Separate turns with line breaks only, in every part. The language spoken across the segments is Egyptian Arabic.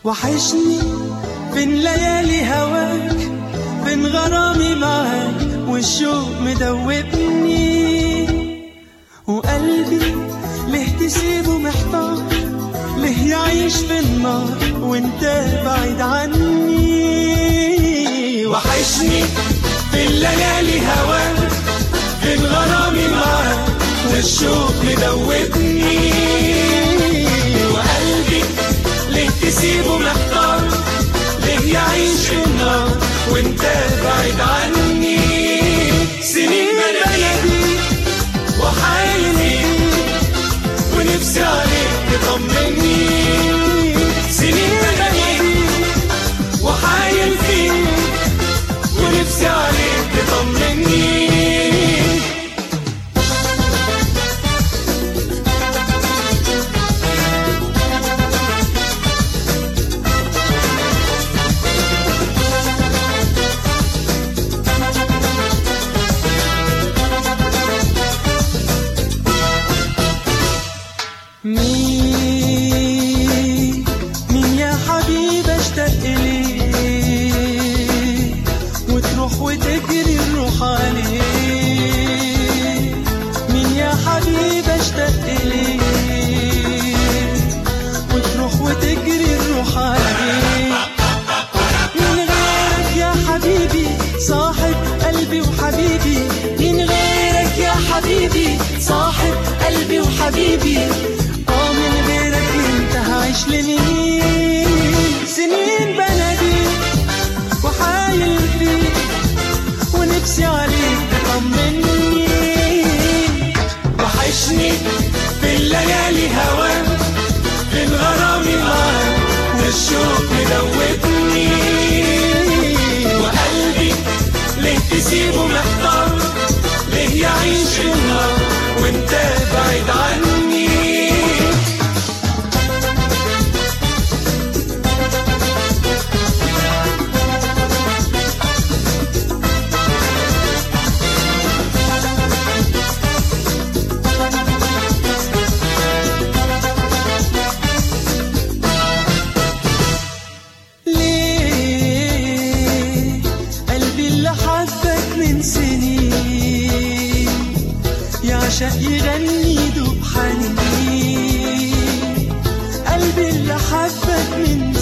وحشني بين ليالي هواك بين غرامي معاك والشوق مدوبني وقلبي ليه تسيبه محتار ليه يعيش في النار وانت بعيد عني وحشني بين ليالي هواك بين غرامي معاك والشوق مدوبني وقلبي ليه تسيبه محتار ليه يعيش في النار وانت بعيد عني سنين بناديك وحايل فيك ونفسي عليك تطمني سنين بناديك وحايل فيك ونفسي عليك تطمني مين مين يا حبيب اشتاق إليه وتروح وتجري الروح عليه مين يا حبيب اشتاق إليه وتروح وتجري الروح عليه من غيرك يا حبيبي صاحب قلبي وحبيبي من غيرك يا حبيبي صاحب قلبي وحبيبي اه من غيرك انت هعيش لمين سنين بناديك وحايل فيك ونفسي عليك تطمني وحشني في الليالي هواك بين غرامي معاك والشوق مدوبني وقلبي ليه تسيبه محتار ليه يعيش في النار وانت بعيد عني ليه قلبي اللي حبك من سنين يعشق يغني دوب حنين قلبي اللي حبك من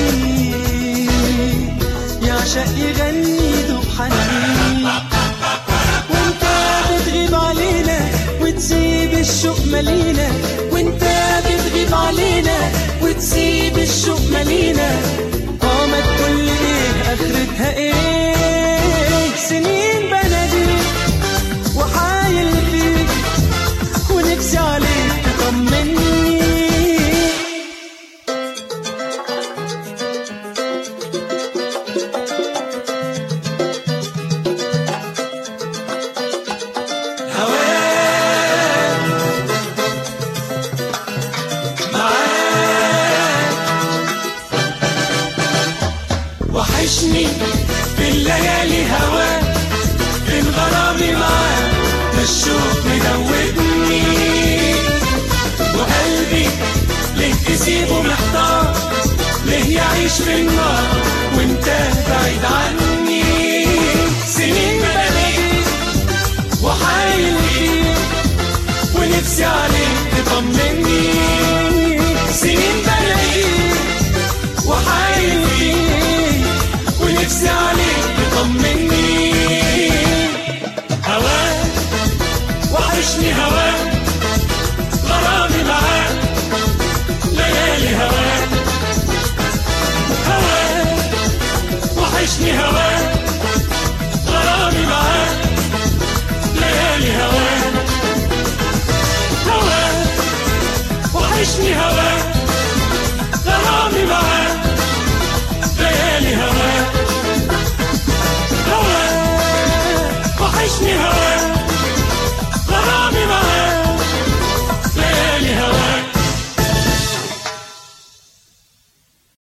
سنين يعشق يغني دوب حنين وانت بتغيب علينا وتسيب الشوق مالينا وانت بتغيب علينا وتسيب الشوق مالينا اه ما تقول لي ايه اخرتها ايه سنين بناديك وحايل فيك ونفسي عليك تطمني هواك معاك وحشني في الليالي هواك بين غرامي معاك ده الشوق مدوبني وقلبي ليه تسيبه محتار ليه يعيش في النار وانت بعيد عني سنين بناديك وحايل فيك ونفسي عليك تطمني سنين بناديك وحايل فيك ونفسي عليك تطمني هواك وحشني هواك